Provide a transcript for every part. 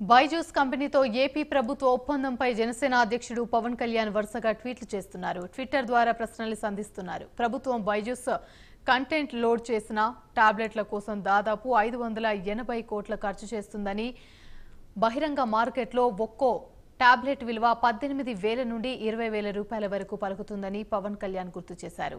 బైజూస్ కంపెనీతో ఏపీ ప్రభుత్వ ఒప్పందంపై జనసేన అధ్యక్షుడు పవన్ కళ్యాణ్ వరుసగా ట్వీట్లు చేస్తున్నారు ట్విట్టర్ ద్వారా ప్రశ్నలు సంధిస్తున్నారు ప్రభుత్వం బైజూస్ కంటెంట్ లోడ్ చేసిన టాబ్లెట్ల కోసం దాదాపు ఐదు వందల ఎనభై కోట్ల ఖర్చు చేస్తుందని బహిరంగ మార్కెట్లో ఒక్కో టాబ్లెట్ విలువ పద్దెనిమిది వేల నుండి ఇరవై వేల రూపాయల వరకు పలుకుతుందని పవన్ కళ్యాణ్ గుర్తు చేశారు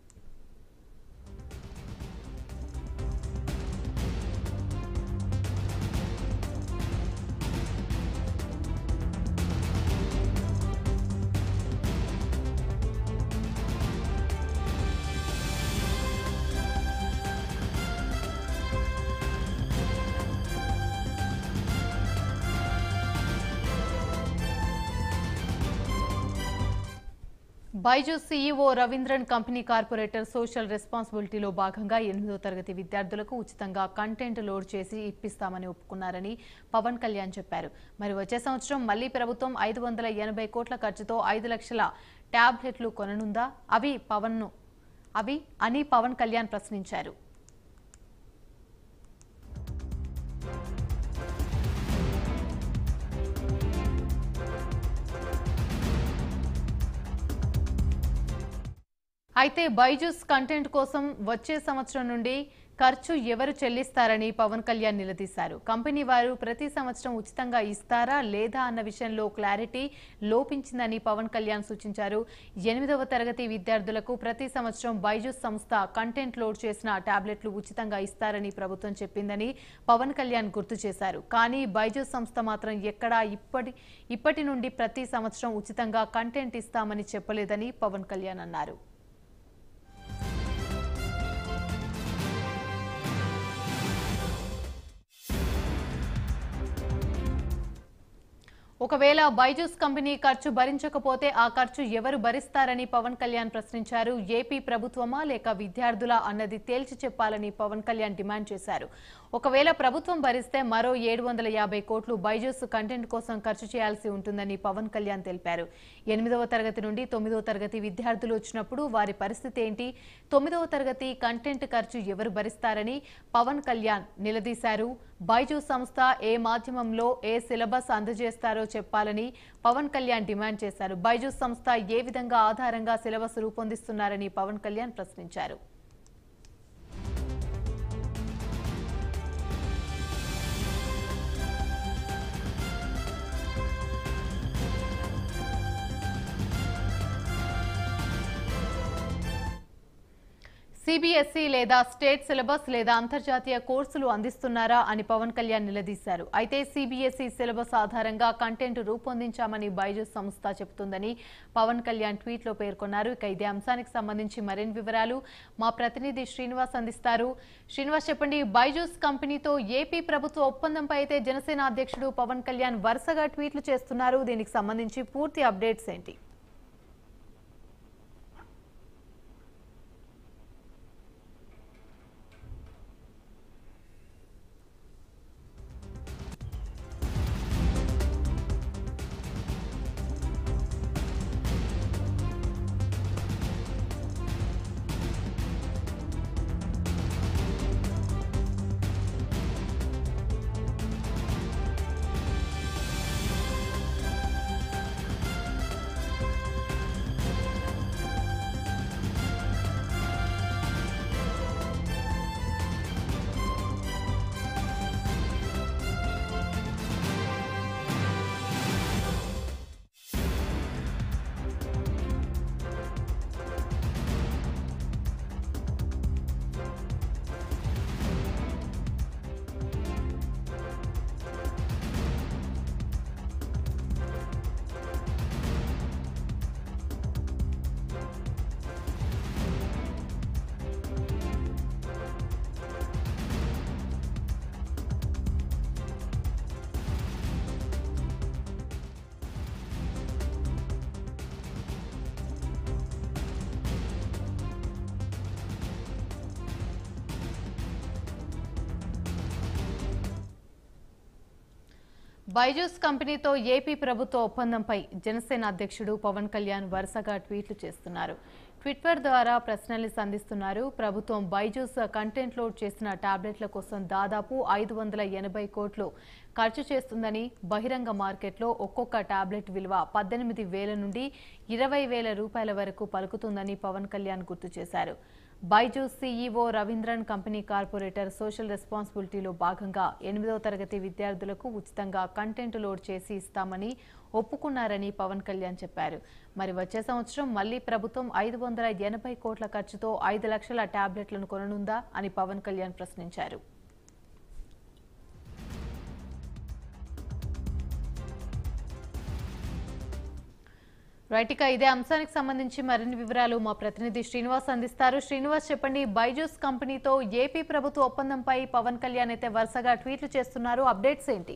Byju's CEO Raveendran company corporator social రెస్పాన్సిబిలిటీలో భాగంగా ఎనిమిదో తరగతి విద్యార్థులకు ఉచితంగా కంటెంట్ లోడ్ చేసి ఇప్పిస్తామని ఒప్పుకున్నారని పవన్ కళ్యాణ్ చెప్పారు మరి వచ్చే సంవత్సరం మళ్లీ ప్రభుత్వం ఐదు వందల ఎనభై కోట్ల ఖర్చుతో ఐదు లక్షల ట్యాబ్లెట్లు కొననుందా అవి పవన్ను అవి అని పవన్ కళ్యాణ్ ప్రశ్నించారు అయితే బైజూస్ కంటెంట్ కోసం వచ్చే సంవత్సరం నుండి ఖర్చు ఎవరు చెల్లిస్తారని పవన్ కళ్యాణ్ నిలదీశారు కంపెనీ వారు ప్రతి సంవత్సరం ఉచితంగా ఇస్తారా లేదా అన్న విషయంలో క్లారిటీ లోపించిందని పవన్ కళ్యాణ్ సూచించారు ఎనిమిదవ తరగతి విద్యార్థులకు ప్రతి సంవత్సరం బైజూస్ సంస్థ కంటెంట్ లోడ్ చేసిన టాబ్లెట్లు ఉచితంగా ఇస్తారని ప్రభుత్వం చెప్పిందని పవన్ కళ్యాణ్ గుర్తు చేశారు కానీ బైజూస్ సంస్థ మాత్రం ఎక్కడా ఇప్పటి ఇప్పటి నుండి ప్రతి సంవత్సరం ఉచితంగా కంటెంట్ ఇస్తామని చెప్పలేదని పవన్ కళ్యాణ్ అన్నారు ఒకవేళ బైజూస్ కంపెనీ ఖర్చు భరించకపోతే ఆ ఖర్చు ఎవరు భరిస్తారని పవన్ కళ్యాణ్ ప్రశ్నించారు ఏపీ ప్రభుత్వమా లేక విద్యార్థుల అన్నది తేల్చి చెప్పాలని పవన్ కళ్యాణ్ డిమాండ్ చేశారు ఒకవేళ ప్రభుత్వం భరిస్తే మరో ఏడు వందల యాభై కోట్లు బైజూస్ కంటెంట్ కోసం ఖర్చు చేయాల్సి ఉంటుందని పవన్ కళ్యాణ్ తెలిపారు ఎనిమిదవ తరగతి నుండి తొమ్మిదవ తరగతి విద్యార్థులు వచ్చినప్పుడు వారి పరిస్థితి ఏంటి తొమ్మిదవ తరగతి కంటెంట్ ఖర్చు ఎవరు భరిస్తారని పవన్ కళ్యాణ్ నిలదీశారు బైజూస్ సంస్థ ఏ మాధ్యమంలో ఏ సిలబస్ అందజేస్తారో చెప్పాలని పవన్ కళ్యాణ్ డిమాండ్ చేశారు బైజూస్ సంస్థ ఏ విధంగా ఆధారంగా సిలబస్ రూపొందిస్తున్నారని పవన్ కళ్యాణ్ ప్రశ్నించారు సిబిఎస్ఈ లేదా స్టేట్ సిలబస్ లేదా అంతర్జాతీయ కోర్సులు అందిస్తున్నారా అని పవన్ కళ్యాణ్ నిలదీశారు అయితే సిబిఎస్ఈ సిలబస్ ఆధారంగా కంటెంట్ రూపొందించామని బైజూస్ సంస్థ చెబుతుందని పవన్ కళ్యాణ్ ట్వీట్లో పేర్కొన్నారు ఇక ఇదే అంశానికి సంబంధించి మరిన్ని వివరాలు మా ప్రతినిధి శ్రీనివాస్ అందిస్తారు శ్రీనివాస్ చెప్పండి బైజూస్ కంపెనీతో ఏపీ ప్రభుత్వ ఒప్పందంపై అయితే జనసేన అధ్యక్షుడు పవన్ కళ్యాణ్ వరుసగా ట్వీట్లు చేస్తున్నారు దీనికి సంబంధించి పూర్తి అప్డేట్స్ ఏంటి బైజూస్ కంపెనీతో ఏపీ ప్రభుత్వ ఒప్పందంపై జనసేన అధ్యక్షుడు పవన్ కళ్యాణ్ వరుసగా ట్వీట్లు చేస్తున్నారు ట్విట్టర్ ద్వారా ప్రశ్నల్ని సంధిస్తున్నారు ప్రభుత్వం బైజూస్ కంటెంట్ లోడ్ చేసిన టాబ్లెట్ల కోసం దాదాపు ఐదు వందల ఎనభై కోట్లు ఖర్చు చేస్తుందని బహిరంగ మార్కెట్లో ఒక్కొక్క టాబ్లెట్ విలువ పద్దెనిమిది వేల నుండి ఇరవై వేల రూపాయల వరకు పలుకుతుందని పవన్ కళ్యాణ్ గుర్తు చేశారు Byju's CEO Raveendran company corporator social రెస్పాన్సిబిలిటీలో భాగంగా ఎనిమిదవ తరగతి విద్యార్థులకు ఉచితంగా కంటెంట్ లోడ్ చేసి ఇస్తామని ఒప్పుకున్నారని పవన్ కళ్యాణ్ చెప్పారు మరి వచ్చే సంవత్సరం మళ్లీ ప్రభుత్వం ఐదు వందల ఎనభై కోట్ల ఖర్చుతో ఐదు లక్షల టాబ్లెట్లను కొననుందా అని పవన్ కళ్యాణ్ ప్రశ్నించారు రైట్ ఇక ఇదే అంశానికి సంబంధించి మరిన్ని వివరాలు మా ప్రతినిధి శ్రీనివాస్ అందిస్తారు శ్రీనివాస్ చెప్పండి బైజూస్ కంపెనీతో ఏపీ ప్రభుత్వ ఒప్పందంపై పవన్ కళ్యాణ్ అయితే వరుసగా ట్వీట్లు చేస్తున్నారు అప్డేట్స్ ఏంటి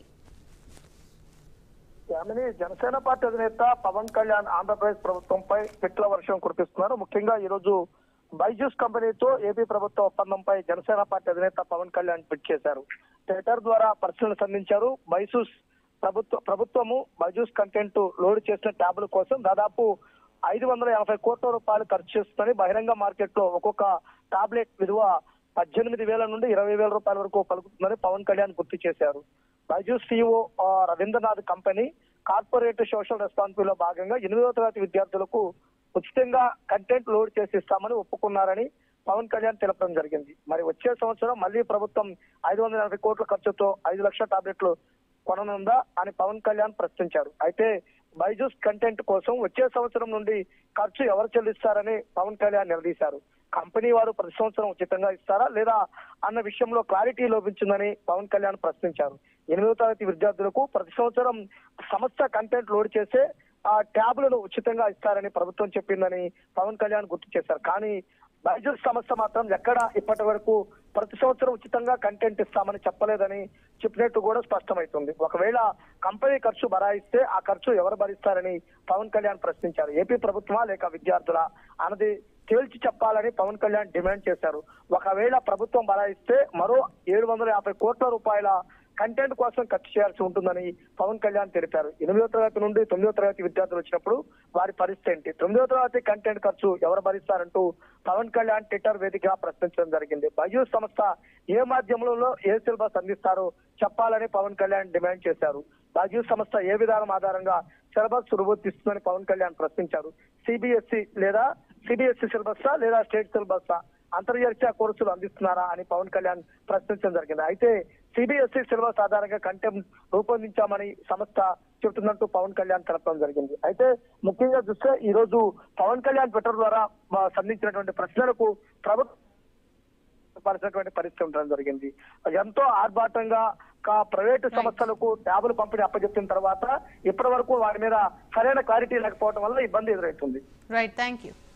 యామిని జనసేన పార్టీ అధినేత పవన్ కళ్యాణ్ ఆంధ్రప్రదేశ్ ప్రభుత్వంపై పిట్ల వర్షం కురిపిస్తున్నారు ముఖ్యంగా ఈ రోజు బైజూస్ కంపెనీతో ఏపీ ప్రభుత్వ ఒప్పందంపై జనసేన పార్టీ అధినేత పవన్ కళ్యాణ్ ట్వీట్ చేశారు ట్విట్టర్ ద్వారా పరిశీలన సంధించారు బైజూస్ ప్రభుత్వ ప్రభుత్వము బైజూస్ కంటెంట్ లోడ్ చేసిన ట్యాబ్ల కోసం దాదాపు ఐదు వందల యాభై కోట్ల రూపాయలు ఖర్చు చేస్తుందని బహిరంగ మార్కెట్ లో ఒక్కొక్క టాబ్లెట్ విలువ పద్దెనిమిది వేల నుండి ఇరవై వేల రూపాయల వరకు పలుకుతుందని పవన్ కళ్యాణ్ గుర్తు చేశారు Byju's CEO Ravindranath company corporate social రెస్పాన్సిబిలిటీలో భాగంగా ఎనిమిదవ తరగతి విద్యార్థులకు ఉచితంగా కంటెంట్ లోడ్ చేసి ఇస్తామని ఒప్పుకున్నారని పవన్ కళ్యాణ్ తెలపడం జరిగింది మరి వచ్చే సంవత్సరం మళ్ళీ ప్రభుత్వం ఐదు వందల ఎనభై కోట్ల ఖర్చుతో ఐదు లక్షల టాబ్లెట్లు కొననుందా అని పవన్ కళ్యాణ్ ప్రశ్నించారు అయితే బైజూస్ కంటెంట్ కోసం వచ్చే సంవత్సరం నుండి ఖర్చు ఎవరు చెల్లిస్తారని పవన్ కళ్యాణ్ నిలదీశారు కంపెనీ వారు ప్రతి సంవత్సరం ఉచితంగా ఇస్తారా లేదా అన్న విషయంలో క్లారిటీ లోపించిందని పవన్ కళ్యాణ్ ప్రశ్నించారు ఎనిమిదో తరగతి విద్యార్థులకు ప్రతి సంవత్సరం సంస్థ కంటెంట్ లోడ్ చేసే ఆ ట్యాబ్లను ఉచితంగా ఇస్తారని ప్రభుత్వం చెప్పిందని పవన్ కళ్యాణ్ గుర్తు చేశారు కానీ బైజూస్ సంస్థ మాత్రం ఎక్కడ ఇప్పటి వరకు ప్రతి సంవత్సరం ఉచితంగా కంటెంట్ ఇస్తామని చెప్పలేదని చెప్పినట్టు కూడా స్పష్టమవుతుంది ఒకవేళ కంపెనీ ఖర్చు బరాయిస్తే ఆ ఖర్చు ఎవరు భరిస్తారని పవన్ కళ్యాణ్ ప్రశ్నించారు ఏపీ ప్రభుత్వమా లేక విద్యార్థుల అన్నది తేల్చి చెప్పాలని పవన్ కళ్యాణ్ డిమాండ్ చేశారు ఒకవేళ ప్రభుత్వం బరాయిస్తే మరో ఏడు వందల యాభై కోట్ల రూపాయల కంటెంట్ కోసం ఖర్చు చేయాల్సి ఉంటుందని పవన్ కళ్యాణ్ తెలిపారు ఎనిమిదో తరగతి నుండి తొమ్మిదో తరగతి విద్యార్థులు వచ్చినప్పుడు వారి పరిస్థితి ఏంటి తొమ్మిదో తరగతి కంటెంట్ ఖర్చు ఎవరు భరిస్తారంటూ పవన్ కళ్యాణ్ ట్విట్టర్ వేదికగా ప్రశ్నించడం జరిగింది బైజూస్ సంస్థ ఏ మాధ్యమంలో ఏ సిలబస్ అందిస్తారో చెప్పాలని పవన్ కళ్యాణ్ డిమాండ్ చేశారు బైజూస్ సంస్థ ఏ విధానం ఆధారంగా సిలబస్ రూపొందిస్తుందని పవన్ కళ్యాణ్ ప్రశ్నించారు సిబిఎస్ఈ లేదా సిబిఎస్ఈ సిలబస్ లేదా స్టేట్ సిలబస్ అంతర్జాతీయ కోర్సులు అందిస్తున్నారా అని పవన్ కళ్యాణ్ ప్రశ్నించడం జరిగింది అయితే సిబిఎస్ఈ సిలబస్ ఆధారంగా కంటెంట్ రూపొందించామని సంస్థ చెబుతున్నట్టు పవన్ కళ్యాణ్ తెలపడం జరిగింది అయితే ముఖ్యంగా చూస్తే ఈ రోజు పవన్ కళ్యాణ్ ట్విట్టర్ ద్వారా ఆ, సంధించినటువంటి ప్రశ్నలకు ప్రభుత్వం పరిచినటువంటి పరిస్థితి ఉండడం జరిగింది ఎంతో ఆర్భాటంగా కా- ప్రైవేటు సంస్థలకు ట్యాబులు పంపిణీ అప్పచెప్పిన తర్వాత ఇప్పటి వరకు వారి మీద సరైన క్లారిటీ లేకపోవడం వల్ల ఇబ్బంది ఎదురవుతుంది రైట్ థ్యాంక్ యూ